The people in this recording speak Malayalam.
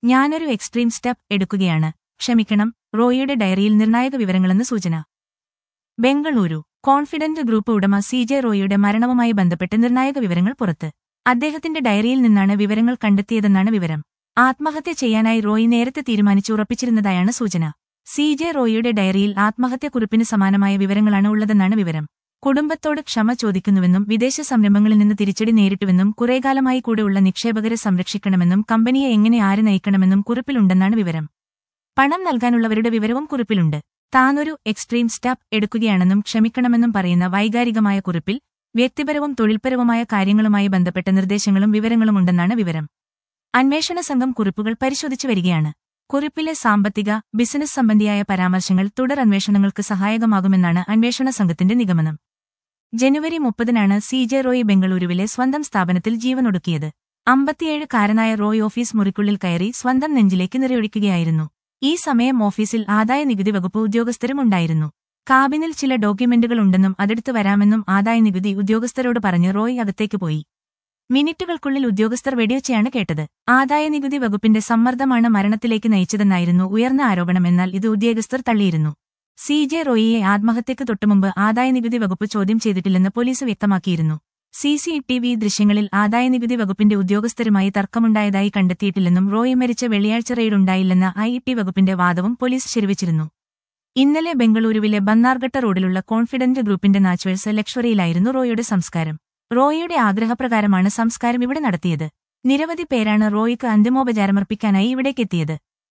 ഞാനൊരു എക്സ്ട്രീം സ്റ്റെപ്പ് എടുക്കുകയാണ് ക്ഷമിക്കണം റോയിയുടെ ഡയറിയിൽ നിർണായക വിവരങ്ങളെന്ന് സൂചന ബംഗളൂരു കോൺഫിഡന്റ് ഗ്രൂപ്പ് ഉടമ സി ജെ റോയിയുടെ മരണവുമായി ബന്ധപ്പെട്ട് നിർണായക വിവരങ്ങൾ പുറത്ത് അദ്ദേഹത്തിന്റെ ഡയറിയിൽ നിന്നാണ് വിവരങ്ങൾ കണ്ടെത്തിയതെന്നാണ് വിവരം ആത്മഹത്യ ചെയ്യാനായി റോയി നേരത്തെ തീരുമാനിച്ചു ഉറപ്പിച്ചിരുന്നതായാണ് സൂചന സി ജെ റോയിയുടെ ഡയറിയിൽ ആത്മഹത്യക്കുറിപ്പിന് സമാനമായ വിവരങ്ങളാണ് ഉള്ളതെന്നാണ് വിവരം കുടുംബത്തോട് ക്ഷമ ചോദിക്കുന്നുവെന്നും വിദേശ സംരംഭങ്ങളിൽ നിന്ന് തിരിച്ചടി നേരിട്ടുവെന്നും കുറേകാലമായി കൂടെയുള്ള നിക്ഷേപകരെ സംരക്ഷിക്കണമെന്നും കമ്പനിയെ എങ്ങനെ ആര് നയിക്കണമെന്നും കുറിപ്പിലുണ്ടെന്നാണ് വിവരം പണം നൽകാനുള്ളവരുടെ വിവരവും കുറിപ്പിലുണ്ട് താനൊരു എക്സ്ട്രീം സ്റ്റെപ്പ് എടുക്കുകയാണെന്നും ക്ഷമിക്കണമെന്നും പറയുന്ന വൈകാരികമായ കുറിപ്പിൽ വ്യക്തിപരവും തൊഴിൽപരവുമായ കാര്യങ്ങളുമായി ബന്ധപ്പെട്ട നിർദ്ദേശങ്ങളും വിവരങ്ങളും ഉണ്ടെന്നാണ് വിവരം അന്വേഷണ സംഘം കുറിപ്പുകൾ പരിശോധിച്ചു വരികയാണ് കുറിപ്പിലെ സാമ്പത്തിക ബിസിനസ് സംബന്ധിയായ പരാമർശങ്ങൾ തുടർ അന്വേഷണങ്ങൾക്ക് സഹായകമാകുമെന്നാണ് അന്വേഷണ സംഘത്തിന്റെ നിഗമനം ജനുവരി മുപ്പതിനാണ് സി ജെ റോയ് ബംഗളൂരുവിലെ സ്വന്തം സ്ഥാപനത്തിൽ ജീവനൊടുക്കിയത് അമ്പത്തിയേഴ് കാരനായ റോയ് ഓഫീസ് മുറിക്കുള്ളിൽ കയറി സ്വന്തം നെഞ്ചിലേക്ക് നിറയൊഴിക്കുകയായിരുന്നു ഈ സമയം ഓഫീസിൽ ആദായ നികുതി വകുപ്പ് ഉദ്യോഗസ്ഥരും ഉണ്ടായിരുന്നു കാബിനിൽ ചില ഡോക്യുമെന്റുകൾ ഉണ്ടെന്നും അതെടുത്തു വരാമെന്നും ആദായ നികുതി ഉദ്യോഗസ്ഥരോട് പറഞ്ഞ് റോയ് അകത്തേക്ക് പോയി മിനിറ്റുകൾക്കുള്ളിൽ ഉദ്യോഗസ്ഥർ വെടിവെച്ചയാണ് കേട്ടത് ആദായ നികുതി വകുപ്പിന്റെ സമ്മർദ്ദമാണ് മരണത്തിലേക്ക് നയിച്ചതെന്നായിരുന്നു ഉയർന്ന ആരോപണമെന്നാൽ ഇത് ഉദ്യോഗസ്ഥർ തള്ളിയിരുന്നു സി ജെ റോയിയെ ആത്മഹത്യക്ക് തൊട്ടുമുമ്പ് ആദായ നികുതി വകുപ്പ് ചോദ്യം ചെയ്തിട്ടില്ലെന്ന് പോലീസ് വ്യക്തമാക്കിയിരുന്നു സി സി ടി വി ദൃശ്യങ്ങളിൽ ആദായ നികുതി വകുപ്പിന്റെ ഉദ്യോഗസ്ഥരുമായി തർക്കമുണ്ടായതായി കണ്ടെത്തിയിട്ടില്ലെന്നും റോയി മരിച്ച വെള്ളിയാഴ്ച റെയ്ഡുണ്ടായില്ലെന്ന ഐ ടി വകുപ്പിന്റെ വാദവും പോലീസ് ശരിവച്ചിരുന്നു ഇന്നലെ ബംഗളൂരുവിലെ ബന്നാർഘട്ട റോഡിലുള്ള കോൺഫിഡന്റ് ഗ്രൂപ്പിന്റെ നാച്ചുവേഴ്സ് ലക്ഷറിയിലായിരുന്നു റോയിയുടെ സംസ്കാരം റോയിയുടെ ആഗ്രഹപ്രകാരമാണ് സംസ്കാരം ഇവിടെ നടത്തിയത് നിരവധി പേരാണ് റോയിക്ക് അന്തിമോപചാരമർപ്പിക്കാനായി ഇവിടേക്കെത്തിയത്